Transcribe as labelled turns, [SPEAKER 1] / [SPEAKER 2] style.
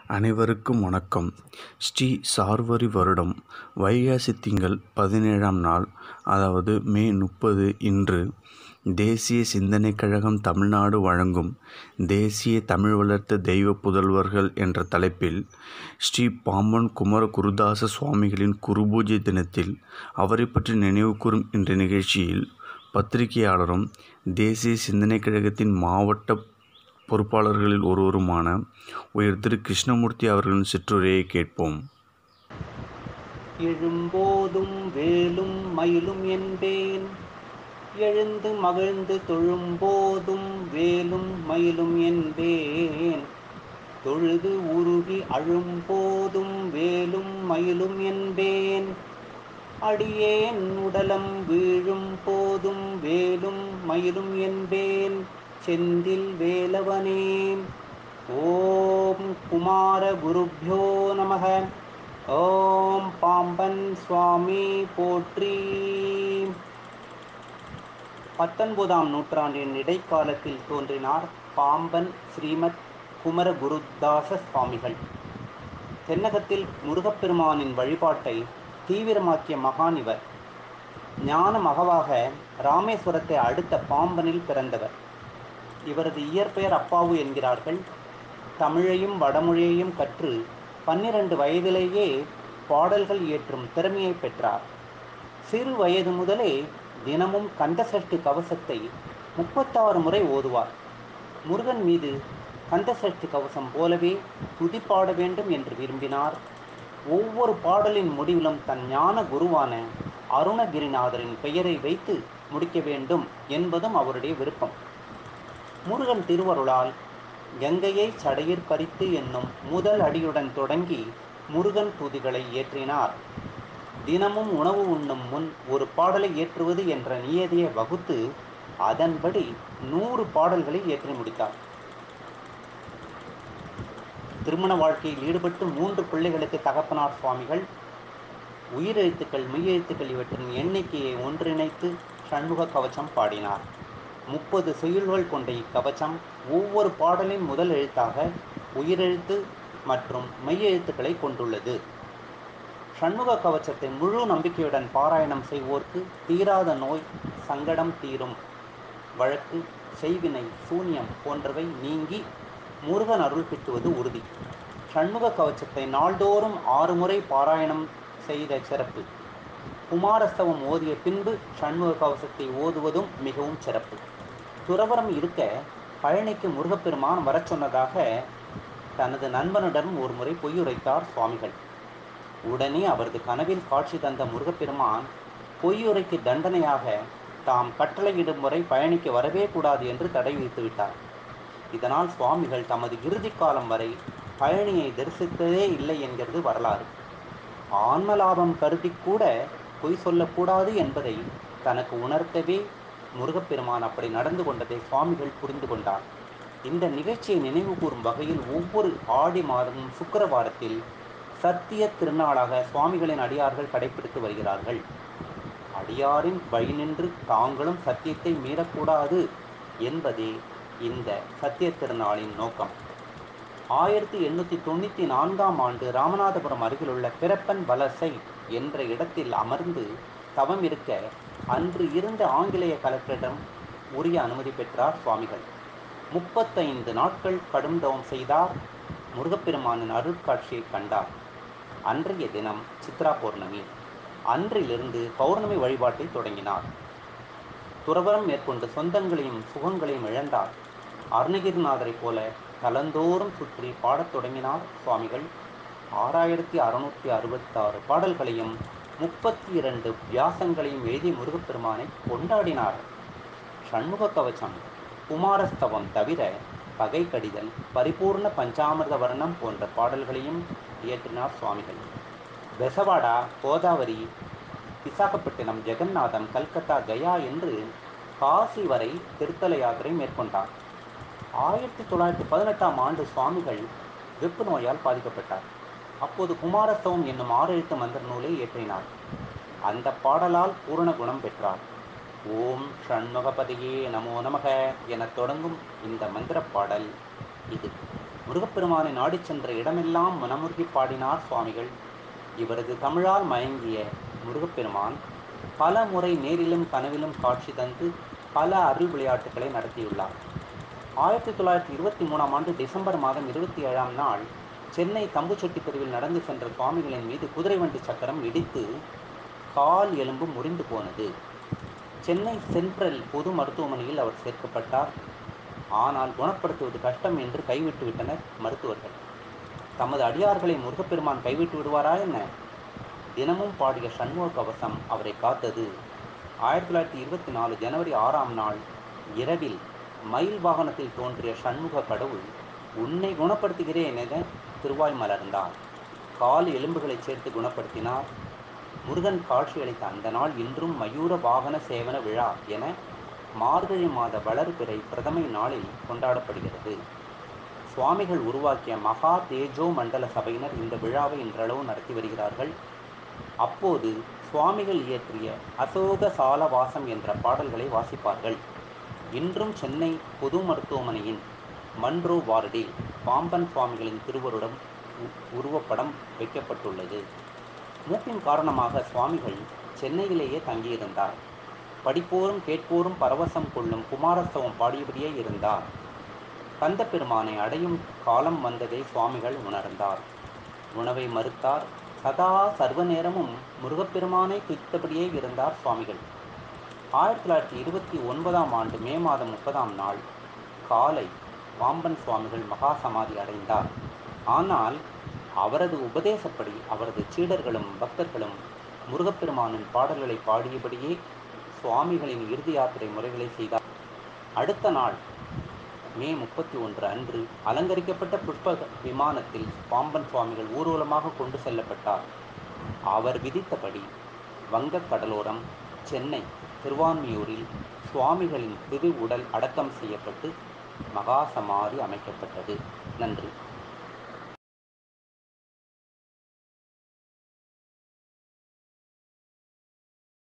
[SPEAKER 1] அனைவருக்கும் வணக்கம் ஸ்ரீ சார்வரி வருடம் வைகாசி திங்கள் பதினேழாம் நாள் அதாவது மே முப்பது இன்று தேசிய சிந்தனைக் கழகம் தமிழ்நாடு வழங்கும் தேசிய தமிழ் வளர்த்த தெய்வ புதல்வர்கள் என்ற தலைப்பில் ஸ்ரீ பாம்பன் குமர குருதாச சுவாமிகளின் குருபூஜை தினத்தில் அவரை பற்றி நினைவு கூறும் இன்ற நிகழ்ச்சியில் பத்திரிகையாளரும் தேசிய சிந்தனைக் கழகத்தின் மாவட்ட பொறுப்பாளர்களில் ஒருவருமான உயர் திரு கிருஷ்ணமூர்த்தி அவர்களின் சிற்றுரையை கேட்போம்
[SPEAKER 2] எழும்போதும் வேலும் மயிலும் என்பேன் எழுந்து மகிழ்ந்து தொழும்போதும் வேலும் மயிலும் என்பேன் தொழுது உருகி அழும்போதும் வேலும் மயிலும் என்பேன் அடியேன் உடலம் வீழும் போதும் வேலும் மயிலும் என்பேன் செந்தில் வேலவனே ஓம் குமார குருப்யோ நமக ஓம் பாம்பன் சுவாமி போற்றி பத்தொன்பதாம் நூற்றாண்டின் இடைக்காலத்தில் தோன்றினார் பாம்பன் ஸ்ரீமத் குமர குருதாச சுவாமிகள் தென்னகத்தில் முருகப்பெருமானின் வழிபாட்டை தீவிரமாக்கிய மகான் இவர் ஞான மகவாக ராமேஸ்வரத்தை அடுத்த பாம்பனில் பிறந்தவர் இவரது இயற்பெயர் அப்பாவு என்கிறார்கள் தமிழையும் வடமொழியையும் கற்று பன்னிரண்டு வயதிலேயே பாடல்கள் இயற்றும் திறமையை பெற்றார் சிறு வயது முதலே தினமும் கந்தசஷ்டி கவசத்தை முப்பத்தாறு முறை ஓதுவார் முருகன் மீது கந்தசஷ்டி கவசம் போலவே துதிப்பாட வேண்டும் என்று விரும்பினார் ஒவ்வொரு பாடலின் முடிவிலும் தன் ஞான குருவான அருணகிரிநாதரின் பெயரை வைத்து முடிக்க வேண்டும் என்பதும் அவருடைய விருப்பம் முருகன் திருவருளால் கங்கையை சடையிற் பறித்து என்னும் முதல் அடியுடன் தொடங்கி முருகன் துதிகளை ஏற்றினார் தினமும் உணவு உண்ணும் முன் ஒரு பாடலை ஏற்றுவது என்ற நியதியை வகுத்து அதன்படி நூறு பாடல்களை ஏற்றி முடித்தார் திருமண வாழ்க்கையில் ஈடுபட்டு மூன்று பிள்ளைகளுக்கு தகப்பனார் சுவாமிகள் உயிரெழுத்துக்கள் மெய்யெழுத்துக்கள் இவற்றின் எண்ணிக்கையை ஒன்றிணைத்து சண்முக கவச்சம் பாடினார் முப்பது செய்யுள்கள் கொண்ட இக்கவச்சம் ஒவ்வொரு பாடலின் முதல் எழுத்தாக உயிரெழுத்து மற்றும் மெய்யெழுத்துக்களை கொண்டுள்ளது சண்முக கவச்சத்தை முழு நம்பிக்கையுடன் பாராயணம் செய்வோர்க்கு தீராத நோய் சங்கடம் தீரும் வழக்கு செய்வினை சூன்யம் போன்றவை நீங்கி முருகன் அருள் கிட்டுவது உறுதி சண்முக கவச்சத்தை நாள்தோறும் ஆறு முறை பாராயணம் செய்த சிறப்பு குமாரஸ்தவம் ஓதிய பின்பு சண்முக கவசத்தை ஓதுவதும் மிகவும் சிறப்பு துறவரம் இருக்க பழனிக்கு முருகப்பெருமான் வரச் சொன்னதாக தனது நண்பனுடன் ஒரு முறை பொய்யுரைத்தார் சுவாமிகள் உடனே அவரது கனவில் காட்சி தந்த முருகப்பெருமான் பொய்யுரைக்கு தண்டனையாக தாம் கட்டளையிடும் முறை பழனிக்கு வரவே கூடாது என்று தடை விதித்து விட்டார் இதனால் சுவாமிகள் தமது இறுதி காலம் வரை பழனியை தரிசித்ததே இல்லை என்கிறது வரலாறு ஆன்மலாபம் கருதி கூட பொய் சொல்லக்கூடாது என்பதை தனக்கு உணர்த்தவே முருகப்பெருமான் அப்படி நடந்து கொண்டதை சுவாமிகள் புரிந்து கொண்டார் இந்த நிகழ்ச்சியை நினைவு கூறும் வகையில் ஒவ்வொரு ஆடி மாதமும் சுக்கரவாரத்தில் சத்திய திருநாளாக சுவாமிகளின் அடியார்கள் கடைபிடித்து வருகிறார்கள் அடியாரின் வழி நின்று தாங்களும் சத்தியத்தை மீறக்கூடாது என்பதே இந்த சத்திய திருநாளின் நோக்கம் ஆயிரத்தி எண்ணூற்றி தொண்ணூற்றி நான்காம் ஆண்டு ராமநாதபுரம் அருகிலுள்ள பிறப்பன் வலசை என்ற இடத்தில் அமர்ந்து தவம் இருக்க அன்று இருந்த ஆங்கிலேய கலெக்டரிடம் உரிய அனுமதி பெற்றார் சுவாமிகள் முப்பத்தைந்து நாட்கள் கடும் தவம் செய்தார் முருகப்பெருமானின் அருட்காட்சியை கண்டார் அன்றைய தினம் சித்ரா பௌர்ணமி அன்றிலிருந்து பௌர்ணமி வழிபாட்டை தொடங்கினார் துறவரம் மேற்கொண்டு சொந்தங்களையும் சுகங்களையும் இழந்தார் அருணகிரிநாதரைப் போல தலந்தோறும் சுற்றி பாடத் தொடங்கினார் சுவாமிகள் ஆறாயிரத்தி அறுநூற்றி அறுபத்தாறு பாடல்களையும் முப்பத்தி இரண்டு வியாசங்களையும் எழுதி முருகப்பெருமானை கொண்டாடினார் சண்முக கவச்சம் குமாரஸ்தவம் தவிர பகை கடிதல் பரிபூர்ண பஞ்சாமிர்த வர்ணம் போன்ற பாடல்களையும் இயற்றினார் சுவாமிகள் பெசவாடா கோதாவரி விசாகப்பட்டினம் ஜெகநாதம் கல்கத்தா கயா என்று காசி வரை திருத்தல யாத்திரை மேற்கொண்டார் ஆயிரத்தி தொள்ளாயிரத்தி பதினெட்டாம் ஆண்டு சுவாமிகள் வெப்பு நோயால் பாதிக்கப்பட்டார் அப்போது குமாரஸ்தவம் என்னும் ஆறு எழுத்து மந்திர நூலை இயற்றினார் அந்த பாடலால் பூரண குணம் பெற்றார் ஓம் ஷண்முகபதியே நமோ நமக எனத் தொடங்கும் இந்த மந்திர பாடல் இது முருகப்பெருமானை நாடிச் சென்ற இடமெல்லாம் மனமுருகி பாடினார் சுவாமிகள் இவரது தமிழால் மயங்கிய முருகப்பெருமான் பல முறை நேரிலும் கனவிலும் காட்சி தந்து பல அருள் விளையாட்டுகளை நடத்தியுள்ளார் ஆயிரத்தி தொள்ளாயிரத்தி இருபத்தி மூணாம் ஆண்டு டிசம்பர் மாதம் இருபத்தி ஏழாம் நாள் சென்னை தம்புச்செட்டி தெருவில் நடந்து சென்ற சுவாமிகளின் மீது குதிரை வண்டி சக்கரம் இடித்து கால் எலும்பு முறிந்து போனது சென்னை சென்ட்ரல் பொது மருத்துவமனையில் அவர் சேர்க்கப்பட்டார் ஆனால் குணப்படுத்துவது கஷ்டம் என்று கைவிட்டு விட்டனர் மருத்துவர்கள் தமது அடியார்களை முருகப்பெருமான் கைவிட்டு விடுவாரா என்ன தினமும் பாடிய சண்முக கவசம் அவரை காத்தது ஆயிரத்தி தொள்ளாயிரத்தி இருபத்தி நாலு ஜனவரி ஆறாம் நாள் இரவில் மயில் வாகனத்தில் தோன்றிய சண்முக கடவுள் உன்னை குணப்படுத்துகிறேன் என திருவாய் மலர்ந்தார் கால் எலும்புகளை சேர்த்து குணப்படுத்தினார் முருகன் காட்சியளித்த அந்த நாள் இன்றும் மயூர வாகன சேவன விழா என மார்கழி மாத வளர்பிறை பிரதமை நாளில் கொண்டாடப்படுகிறது சுவாமிகள் உருவாக்கிய மகா தேஜோ மண்டல சபையினர் இந்த விழாவை இன்றளவு நடத்தி வருகிறார்கள் அப்போது சுவாமிகள் இயற்றிய அசோக சாலவாசம் என்ற பாடல்களை வாசிப்பார்கள் இன்றும் சென்னை பொது மருத்துவமனையின் மன்றோ வார்டில் பாம்பன் சுவாமிகளின் திருவருடம் உ- உருவப்படம் வைக்கப்பட்டுள்ளது மூப்பின் காரணமாக சுவாமிகள் சென்னையிலேயே தங்கியிருந்தார் படிப்போரும் கேட்போரும் பரவசம் கொள்ளும் குமாரஸ்தவம் பாடியபடியே இருந்தார் கந்த பெருமானை அடையும் காலம் வந்ததை சுவாமிகள் உணர்ந்தார் உணவை மறுத்தார் சதா சர்வ நேரமும் முருகப்பெருமானை துதித்தபடியே இருந்தார் சுவாமிகள் ஆயிரத்தி தொள்ளாயிரத்தி இருபத்தி ஒன்பதாம் ஆண்டு மே மாதம் முப்பதாம் நாள் காலை பாம்பன் சுவாமிகள் மகா சமாதி அடைந்தார் ஆனால் அவரது உபதேசப்படி அவரது சீடர்களும் பக்தர்களும் முருகப்பெருமானின் பாடல்களை பாடியபடியே சுவாமிகளின் இறுதி யாத்திரை முறைகளை செய்தார் அடுத்த நாள் மே முப்பத்தி ஒன்று அன்று அலங்கரிக்கப்பட்ட புஷ்ப விமானத்தில் பாம்பன் சுவாமிகள் ஊர்வலமாக கொண்டு செல்லப்பட்டார் அவர் விதித்தபடி வங்கக் கடலோரம் சென்னை திருவான்மியூரில் சுவாமிகளின் திரு உடல் அடக்கம் செய்யப்பட்டு மகா சமாதி அமைக்கப்பட்டது நன்றி